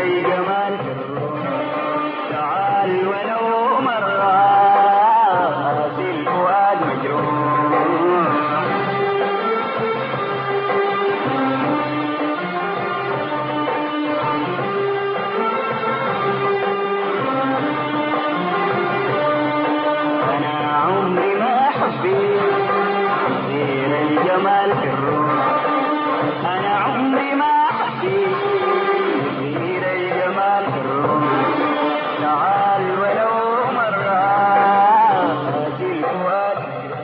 الجمال تعال ولو مرة في الفؤاد مجروح أنا عمري ما حبيت غير الجمال في الروح أنا عمري ما حبيت غير الجمال في الروح تعال ولو مرة في الفؤاد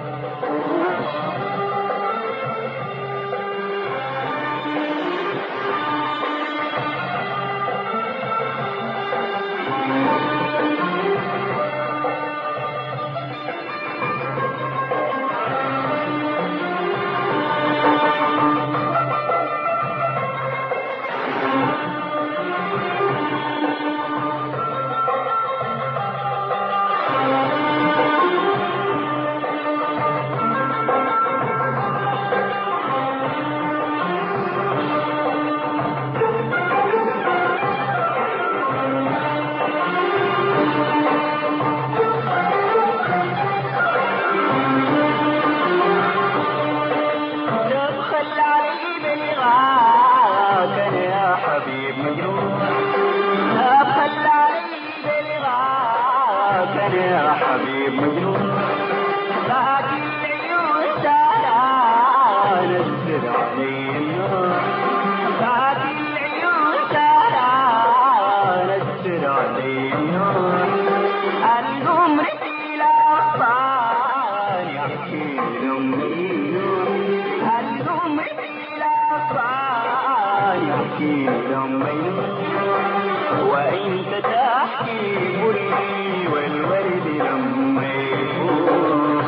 تبخل علي بلغاك انا يا حبيب مجنون تبخل علي بلغاك انا يا حبيب مجنون باقي العيون ترى نزل علي النور باقي العيون ترى نزل علي النور القمر في الأطفال يحكي لهم مجنون القمر في الأطفال يحكي لهم مجنون وانت تحكي قولي والورد لما يفوت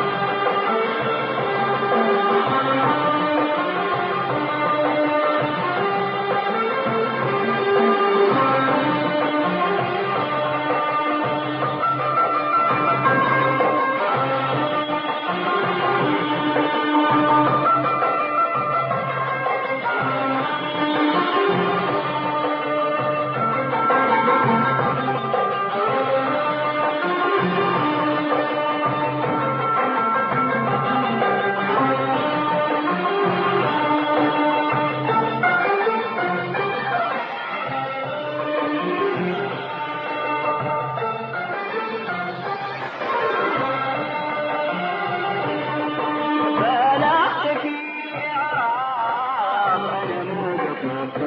بلغت في الإعراب أنا موقف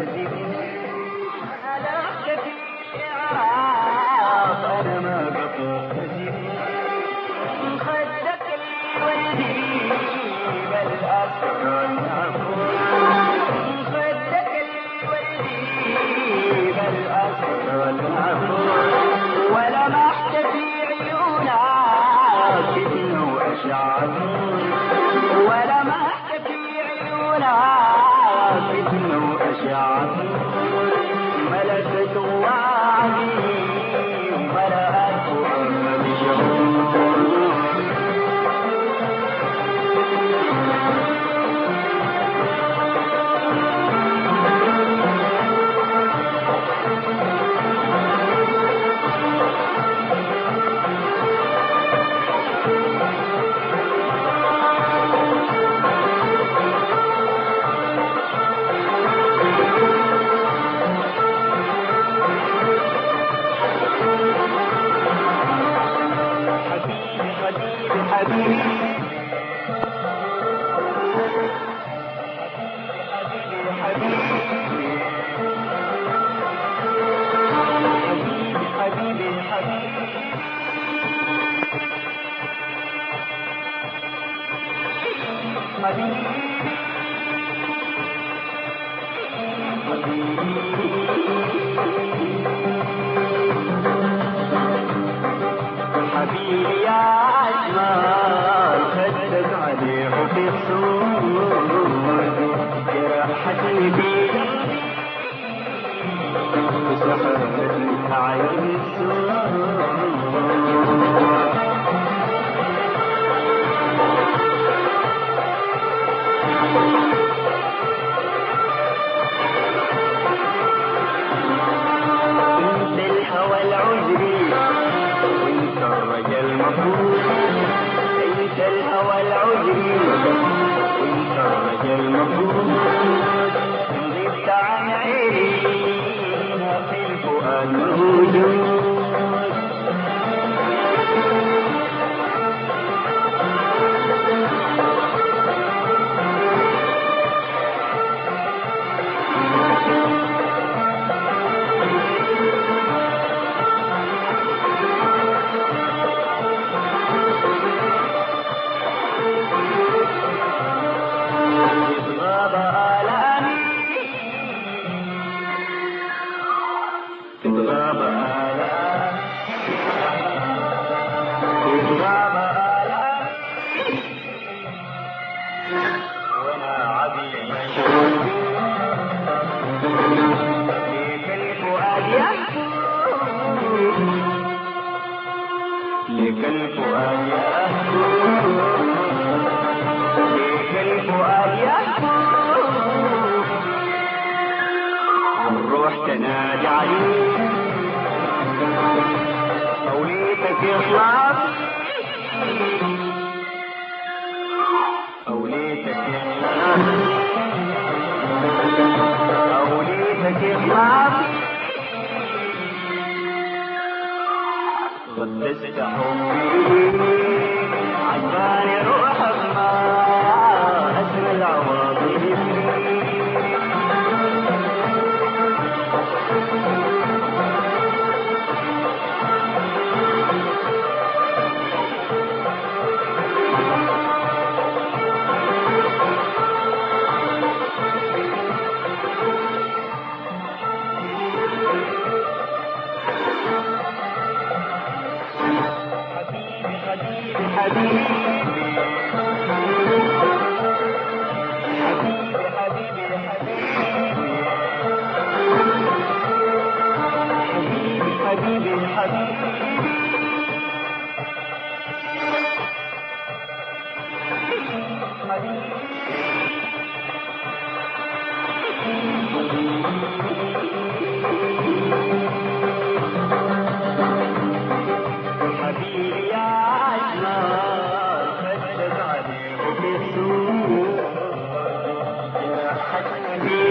بلغت في الإعراب أنا ما قطعت خدك الوردي بل أسرى العفو خدك الوردي بل أسرى العفو ولمحت في عيونك فتنة وأشعة ولمحت في عيونك فتنة وأشعة ملكت وعدي وملأت بشهور حبيبي حبيبي حبيبي حبيبي حبيبي حبيبي حبيبي حبيبي حبيبي يا أجمل خدك عليه في الصور جرحتني بيدي وسحرتني عين السور المفروض غبت عن عيني في الفؤاد موجود غاب آلامي غاب آلامي غاب آلامي وأنا عبي مشغول ليك الفؤاد يهفو ليك الفؤاد يهفو ليك الفؤاد يهفو والروح تنادي عليك أوليتك يطلع أوليتك يطلع أوليتك يطلع قدست حبي عجباني روحك ما اسم العواطف حبيبي حبيبي حبيبي حبيبي حبيبي حبيبي حبيبي حبيبي يا عشمان خدك عليه بالسوق جرحتني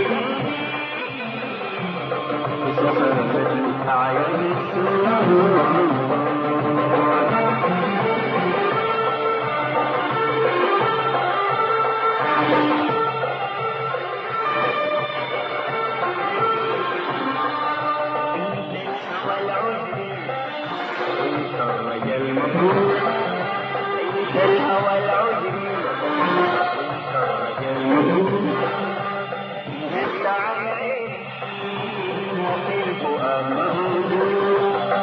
بسخافة الأعين السوق انت الرجل المفروض انت الهوى العذري انت الرجل المفروض انت عن عيني في الفؤاد موجود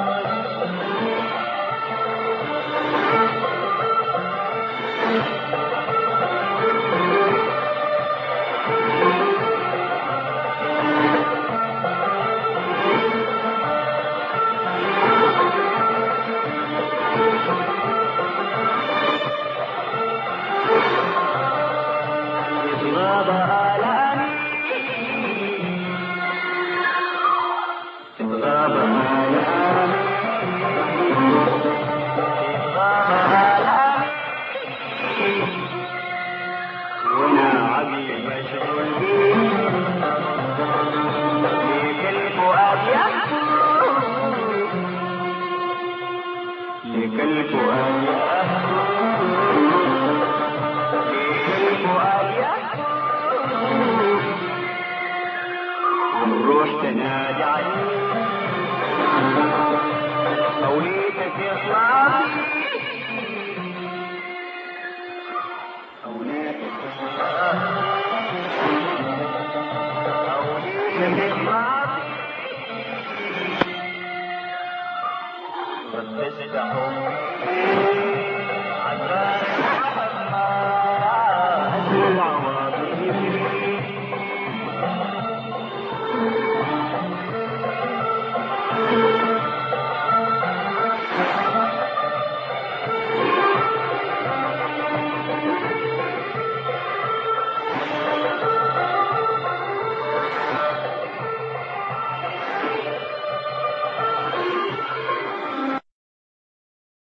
غاب آلامي غاب آلامي غاب آلامي وانا عبي مشغول ليك الفؤاد يهفو ليك الفؤاد يهفو ليك الفؤاد يهفو والروح تنادي عليك أوليتك يطلع أوليتك يطلع أوليتك يطلع قد تستحق